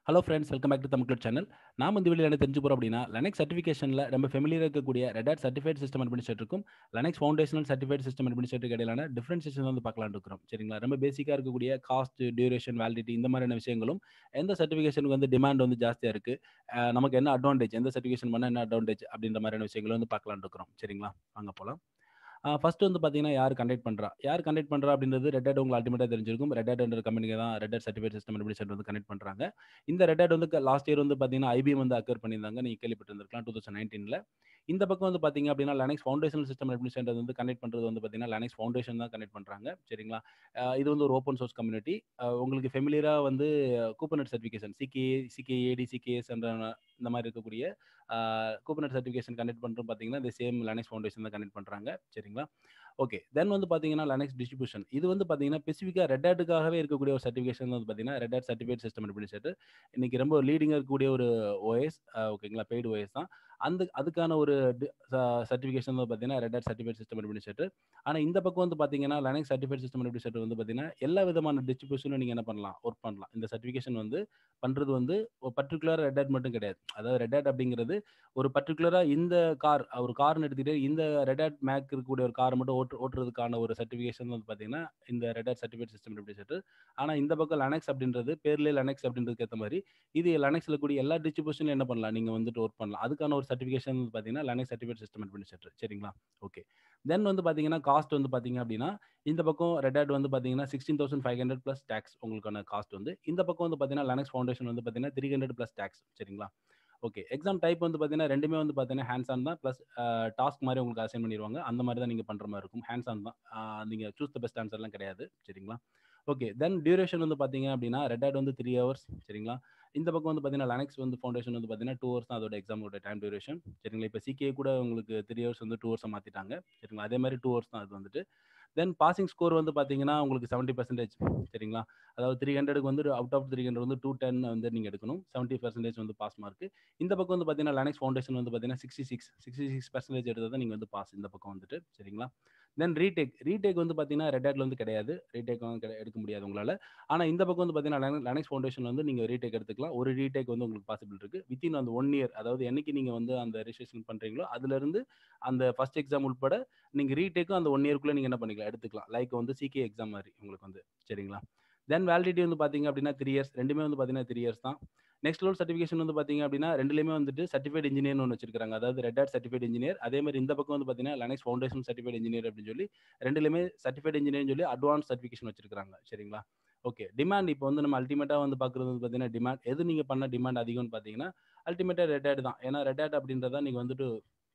hello friends welcome back to Tamil channel நாம் இந்த video என்ன தெரிஞ்சு போகிறோம் அப்படின்னா லெனக்ஸ் சர்டிஃபிகேஷனில் நம்ம ஃபெமிலியர் இருக்கக்கூடிய ரெடாட் சர்டிஃபைட் சிஸ்டம் அட்மினிஸ்ட்ரேட்டருக்கும் லெனக்ஸ் ஃபவுண்டேஷனல் சர்டிஃபைட் சிஸ்டம் அட்மினிஸ்ட்ரேட்டருக்கு இடையிலான டிஃபரன்சேஷன் வந்து பார்க்கலாம்னு இருக்கிறோம் சரிங்களா ரொம்ப பேசிக்காக இருக்கக்கூடிய காஸ்ட் டியூரேஷன் வேலிடிட்டி இந்த மாதிரியான விஷயங்களும் எந்த சர்டிஃபிகேஷனுக்கு வந்து டிமாண்ட் வந்து ஜாஸ்தியாக இருக்குது நமக்கு என்ன அட்வான்டேஜ் எந்த சர்டிஃபிகேஷன் பண்ணால் என்ன அட்வான்டேஜ் அப்படின்ற மாதிரியான விஷயங்களும் வந்து பார்க்கலாம்னு இருக்கிறோம் சரிங்களா வாங்க போகலாம் ஃபர்ஸ்ட் வந்து பார்த்தீங்கன்னா யார் கண்டக்ட் பண்ணுறா யார் கண்டக்ட் பண்ணுறா அப்படின்றது ரெட் ஹேட் உங்களுக்கு அல்டிமேட்டாக தெரிஞ்சிருக்கும் ரெட் ஹேட் கம்பெனிக்கு தான் Red Hat certificate system administrator வந்து கனெக்ட் பண்ணுறாங்க இந்த ரெட் ஹேட் வந்து லாஸ்ட் இயர் வந்து பார்த்தீங்கன்னா ஐபிஎம் வந்து அக்கர் பண்ணியிருந்தாங்க நீங்கள் கேள்விப்பட்டிருந்திருக்கலாம் டூ தௌசண்ட் நைன்டீனில் இந்த பக்கம் வந்து பார்த்தீங்க அப்படின்னா லெனக்ஸ் ஃபவுண்டேஷன் சிஸ்டம் அட்மினிஸ்ட்ரேட்டர் வந்து கனெக்ட் பண்ணுறது வந்து பார்த்தீங்கன்னா லெனக்ஸ் ஃபவுண்டேஷன் தான் கனெக்ட் பண்ணுறாங்க சரிங்களா இது வந்து ஒரு ஓப்பன் சோர்ஸ் கம்யூனிட்டி உங்களுக்கு ஃபெமிலியராக வந்து கூப்பனட் சர்டிஃபிகேஷன் சிகேஏ சிகேஏடி சிகேஎஸ் என்ற இந்த மாதிரி இருக்கக்கூடிய கூப்பனட் சர்டிஃபிகேஷன் கனெக்ட் பண்ணுறோம் பார்த்தீங்கன்னா இந்த சேம் லெனக்ஸ் ஃபவுண்டேஷன் தான் கனெக்ட் பண்ணுறாங்க சரிங்களா ஓகே தென் வந்து பார்த்தீங்கன்னா லெனக்ஸ் டிஸ்ட்ரிபியூஷன் இது வந்து பார்த்தீங்கன்னா ஸ்பெசிஃபிக்காக ரெட் ஹேட்டுக்காகவே இருக்கக்கூடிய ஒரு சர்டிஃபிகேஷன் வந்து பார்த்தீங்கன்னா Red Hat certificate system administrator இன்னைக்கு ரொம்ப லீடிங்காக இருக்கக்கூடிய ஒரு ஓஎஸ் ஓகேங்களா பெய்டு ஓஎஸ் தான் அந்த அதுக்கான ஒரு சர்டிஃபிகேஷன் வந்து பார்த்தீங்கன்னா Red Hat certificate system administrator ஆனால் இந்த பக்கம் வந்து பார்த்தீங்கன்னா லெனக்ஸ் சர்டிஃபிகேட் சிஸ்டம் அட்மினிஸ்ட்ரேட்டர் வந்து பார்த்தீங்கன்னா எல்லா விதமான டிஸ்ட்ரிபியூஷனும் நீங்கள் என்ன பண்ணலாம் ஒர்க் பண்ணலாம் இந்த சர்டிஃபிகேஷன் வந்து பண்ணுறது வந்து ஒரு பர்டிகுலர் ரெட் ஹேட் மட்டும் கிடையாது அதாவது ரெட் ஹேட் அப்படிங்கிறது ஒரு பர்டிகுலராக இந்த கார் ஒரு கார்னு எடுத்துகிட்டு இந்த ரெட் ஹேட் மேக் இருக்கக்கூடிய ஒரு காரை மட்டும் ஓட்டு ஓட்டுறதுக்கான ஒரு சர்டிஃபிகேஷன் வந்து பார்த்தீங்கன்னா இந்த Red Hat certificate system administrator ஆனால் இந்த பக்கம் லெனக்ஸ் அப்படின்றது பேர்லேயே லெனக்ஸ் அப்படின்றதுக்கு ஏற்ற மாதிரி இது லெனக்ஸில் கூடிய எல்லா டிஸ்ட்ரிபியூஷனும் என்ன பண்ணலாம் நீங்கள் வந்துட்டு ஒர்க் பண்ணலாம் அதுக்கான ஒரு சர்டிஃபிகேஷன் வந்து பார்த்தீங்கன்னா லெனக்ஸ் சர்டிஃபிகேட் சிஸ்டம் அட்மினிஸ்ட்ரேட்டர் சரிங்களா ஓகே தென் வந்து பார்த்தீங்கன்னா காஸ்ட் வந்து பார்த்தீங்க அப்படின்னா இந்த பக்கம் ரெட் ஹேட் வந்து பார்த்தீங்கன்னா sixteen thousand five hundred plus tax உங்களுக்கான காஸ்ட் வந்து இந்த பக்கம் வந்து பார்த்தீங்கன்னா லெனக்ஸ் ஃபவுண்டேஷன் வந்து பார்த்தீங்கன்னா த்ரீ ஹண்ட்ரட் ப்ளஸ் டேக்ஸ் சரிங்களா ஓகே எக்ஸாம் டைப் வந்து பார்த்தீங்கன்னா ரெண்டுமே வந்து பார்த்தீங்கன்னா ஹேண்ட்ஸ் ஆன் தான் ப்ளஸ் டாஸ்க் மாதிரி உங்களுக்கு அசைன் பண்ணிடுவாங்க அந்த மாதிரி தான் நீங்கள் பண்ணுற மாதிரி இருக்கும் ஹேண்ட்ஸ் ஆன் தான் நீங்கள் சூஸ் த பெஸ்ட் ஆன்சர்லாம் கிடையாது சரிங்களா ஓகே தென் டியூரேஷன் வந்து பார்த்தீங்க அப்படின்னா ரெட் ஹேட் வந்து த்ரீ ஹவர்ஸ் சரிங்களா இந்த பக்கம் வந்து பார்த்தீங்கன்னா லெனக்ஸ் வந்து ஃபவுண்டேஷன் வந்து பார்த்தீங்கன்னா டூ ஹவர்ஸ் தான் அதோட எக்ஸாமோட டைம் டியூரேஷன் சரிங்களா இப்போ சிகே கூட உங்களுக்கு த்ரீ ஹவர்ஸ் வந்து டூ ஹவர்ஸை மாற்றிட்டாங்க சரிங்களா அதே மாதிரி டூ ஹவர்ஸ் தான் அது வந்துட்டு தென் பாசிங் ஸ்கோர் வந்து பார்த்தீங்கன்னா உங்களுக்கு செவன்ட்டி பர்சன்டேஜ் சரிங்களா அதாவது த்ரீ ஹண்ட்ரடுக்கு வந்து அவுட் ஆஃப் த்ரீ ஹண்ட்ரட் வந்து டூ டென் வந்து நீங்கள் எடுக்கணும் செவன்ட்டி பர்சன்டேஜ் வந்து பாஸ் மார்க் இந்த பக்கம் வந்து பார்த்தீங்கன்னா லெனக்ஸ் ஃபவுண்டேஷன் வந்து பார்த்தீங்கன்னா sixty six sixty six percentage எடுத்தால் தான் நீங்கள் வந்து பாஸ் இந்த பக்கம் வந்துட்டு சரிங்களா தென் ரீடேக் ரீடேக் வந்து பார்த்தீங்கன்னா ரெட் ஹேட்ல வந்து கிடையாது ரீடேக் வந்து எடுக்க முடியாது உங்களால் ஆனால் இந்த பக்கம் வந்து பார்த்தீங்கன்னா லெனக்ஸ் ஃபவுண்டேஷன் வந்து நீங்கள் ரீடேக் எடுத்துக்கலாம் ஒரு ரீடேக் வந்து உங்களுக்கு பாசிபிள் இருக்குது வித்தின் அந்த ஒன் இயர் அதாவது என்னைக்கு நீங்கள் வந்து அந்த ரிஜிஸ்ட்ரேஷன் பண்ணுறீங்களோ அதுலேருந்து அந்த ஃபர்ஸ்ட் எக்ஸாம் உட்பட நீங்கள் ரீடேக்கும் அந்த ஒன் இயர்க்குள்ளே நீங்கள் என்ன பண்ணிக்கலாம் எடுத்துக்கலாம் லைக் வந்து சிகே எக்ஸாம் மாதிரி உங்களுக்கு வந்து சரிங்களா தென் வேலிடிட்டி வந்து பார்த்தீங்க அப்படின்னா த்ரீ இயர்ஸ் ரெண்டுமே வந்து பார்த்தீங்கன்னா த்ரீ இயர்ஸ் தான் நெக்ஸ்ட் லெவல் சர்டிஃபிகேஷன் வந்து பார்த்தீங்க அப்படின்னா ரெண்டுலேயுமே வந்துட்டு சர்டிஃபைட் இன்ஜினியர் ஒன்று வச்சிருக்காங்க அதாவது ரெட் ஹேட் சர்டிஃபைட் இன்ஜினியர் அதே மாதிரி இந்த பக்கம் வந்து பார்த்தீங்கன்னா லெனக்ஸ் ஃபவுண்டேஷன் சர்டிஃபைட் இன்ஜினியர் அப்படின்னு சொல்லி ரெண்டுலேயுமே சர்டிஃபைட் இன்ஜினியர்னு சொல்லி அட்வான்ஸ் சர்டிஃபிகேஷன் வச்சிருக்காங்க சரிங்களா ஓகே டிமாண்ட் இப்போ வந்து நம்ம அல்டிமேட்டாக வந்து பார்க்குறது வந்து பார்த்தீங்கன்னா டிமாண்ட் எது நீங்கள் பண்ண டிமாண்ட் அதிகம்னு பார்த்தீங்கன்னா அல்டிமேட்டாக ரெட் ஹேட் தான் ஏன்னா ரெட் ஹேட் அப்படின்றத நீங்கள் வந்துட்டு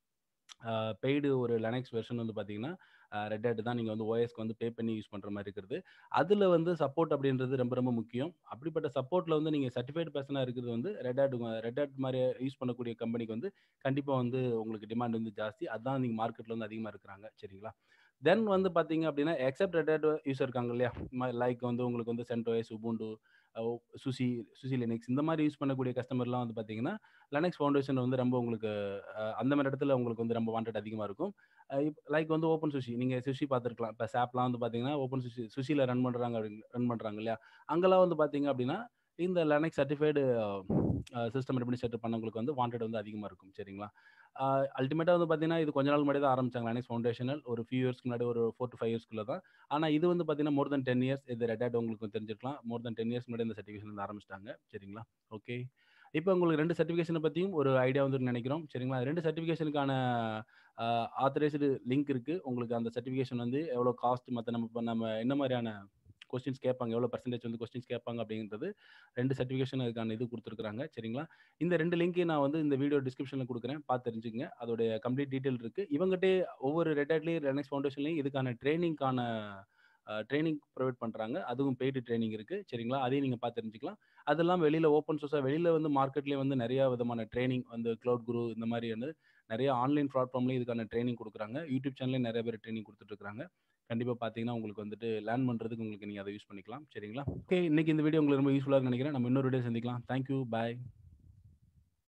பெய்டு ஒரு லெனக்ஸ் வெர்ஷன் வந்து பார்த்தீங்கன்னா ரெட் ஹேட் தான் நீங்கள் வந்து ஓஎஸ்க்கு வந்து பே பண்ணி யூஸ் பண்ணுற மாதிரி இருக்கிறது அதில் வந்து சப்போர்ட் அப்படின்றது ரொம்ப ரொம்ப முக்கியம் அப்படிப்பட்ட சப்போர்ட்டில் வந்து நீங்கள் சர்டிஃபைட் பர்சனாக இருக்கிறது வந்து ரெட் ஹேட் ரெட் ஹேட் மாதிரி யூஸ் பண்ணக்கூடிய கம்பெனிக்கு வந்து கண்டிப்பாக வந்து உங்களுக்கு டிமாண்ட் வந்து ஜாஸ்தி அதுதான் நீங்கள் மார்க்கெட்டில் வந்து அதிகமாக இருக்கிறாங்க சரிங்களா தென் வந்து பார்த்தீங்க அப்படின்னா எக்ஸப்ட் ரெட் ஹேட் யூஸ் இருக்காங்க இல்லையா லைக் வந்து உங்களுக்கு வந்து CentOS Ubuntu SUSE SUSE Linux இந்த மாதிரி யூஸ் பண்ணக்கூடிய கஸ்டமர்லாம் வந்து பார்த்தீங்கன்னா லெனக்ஸ் ஃபவுண்டேஷன் வந்து ரொம்ப உங்களுக்கு அந்த மாதிரி இடத்துல உங்களுக்கு வந்து ரொம்ப வாண்டட் அதிகமாக இருக்கும் லைக் வந்து ஓப்பன் சுஷி நீங்கள் சுஷி பார்த்துருக்கலாம் இப்போ சாப்லாம் வந்து பார்த்தீங்கன்னா ஓப்பன் சுஷி சுஷியில் ரன் பண்ணுறாங்க ரன் பண்ணுறாங்க இல்லையா அங்கெல்லாம் வந்து பார்த்தீங்க அப்படின்னா இந்த லெனக்ஸ் சர்டிஃபைடு சிஸ்டம் அட்மினிஸ்ட்ரேட்டர் பண்ணவங்களுக்கு வந்து வாண்டட் வந்து அதிகமாக இருக்கும் சரிங்களா அல்டிமேட்டாக வந்து பார்த்தீங்கன்னா இது கொஞ்ச நாள் முன்னாடி தான் ஆரம்பிச்சாங்க லெனக்ஸ் ஃபவுண்டேஷனல் ஒரு ஃபியூ இயர்ஸ்க்கு முன்னாடி ஒரு ஃபோர் டு ஃபைவ் இயர்ஸ்க்குள்ள தான் ஆனால் இது வந்து பார்த்தீங்கன்னா மோர் தென் டென் இயர்ஸ் இது ரெட் ஹேட் உங்களுக்கு தெரிஞ்சிருக்கலாம் மோர் தென் டென் இயர்ஸ் முன்னாடி இந்த சர்டிஃபிகேஷன் வந்து ஆரம்பிச்சிட்டாங்க சரிங்களா ஓகே இப்போ உங்களுக்கு ரெண்டு சர்டிஃபிகேஷனை பற்றியும் ஒரு ஐடியா வந்து நினைக்கிறோம் சரிங்களா ரெண்டு சர்டிஃபிகேஷனுக்கான ஆத்தரைஸ்டு லிங்க் இருக்குது உங்களுக்கு அந்த சர்டிஃபிகேஷன் வந்து எவ்வளோ காஸ்ட் மற்ற நம்ம நம்ம என்ன மாதிரியான கொஸ்டின்ஸ் கேட்பாங்க எவ்வளோ பர்சன்டேஜ் வந்து கொஸ்டின்ஸ் கேட்பாங்க அப்படின்றது ரெண்டு சர்டிஃபிகேஷன் அதுக்கான இது கொடுத்துருக்காங்க சரிங்களா இந்த ரெண்டு லிங்க்கையும் நான் வந்து இந்த வீடியோ டிஸ்கிரிப்ஷனில் கொடுக்குறேன் பார்த்து தெரிஞ்சுக்கங்க அதோடைய கம்ப்ளீட் டீட்டெயில் இருக்குது இவங்ககிட்டே ஒவ்வொரு ரெட் ஹேட்லேயும் லெனக்ஸ் ஃபவுண்டேஷன்லேயும் இதுக்கான ட்ரைனிங்கான ட்ரைனிங் ப்ரொவைட் பண்ணுறாங்க அதுவும் பெய்டு ட்ரைனிங் இருக்குது சரிங்களா அதையும் நீங்கள் பார்த்து தெரிஞ்சுக்கலாம் அதெல்லாம் வெளியில் ஓப்பன் சோர்ஸாக வெளியில் வந்து மார்க்கெட்லேயே வந்து நிறையா விதமான ட்ரைனிங் வந்து க்ளவுட் குரு இந்த மாதிரி வந்து நிறைய ஆன்லைன் பிளாட்ஃபார்ம்லேயும் இதுக்கான ட்ரைனிங் கொடுக்குறாங்க யூடியூப் சேனல்லையும் நிறைய பேர் ட்ரைனிங் கொடுத்துட்ருக்காங்க கண்டிப்பாக பார்த்தீங்கன்னா உங்களுக்கு வந்துட்டு லேர்ன் பண்ணுறதுக்கு உங்களுக்கு நீங்கள் அதை யூஸ் பண்ணிக்கலாம் சரிங்களா ஓகே இன்றைக்கி இந்த வீடியோ உங்களுக்கு ரொம்ப யூஸ்ஃபுல்லாக நினைக்கிறேன் நம்ம இன்னொரு வீடியோ சந்திக்கலாம் தேங்க்யூ பாய்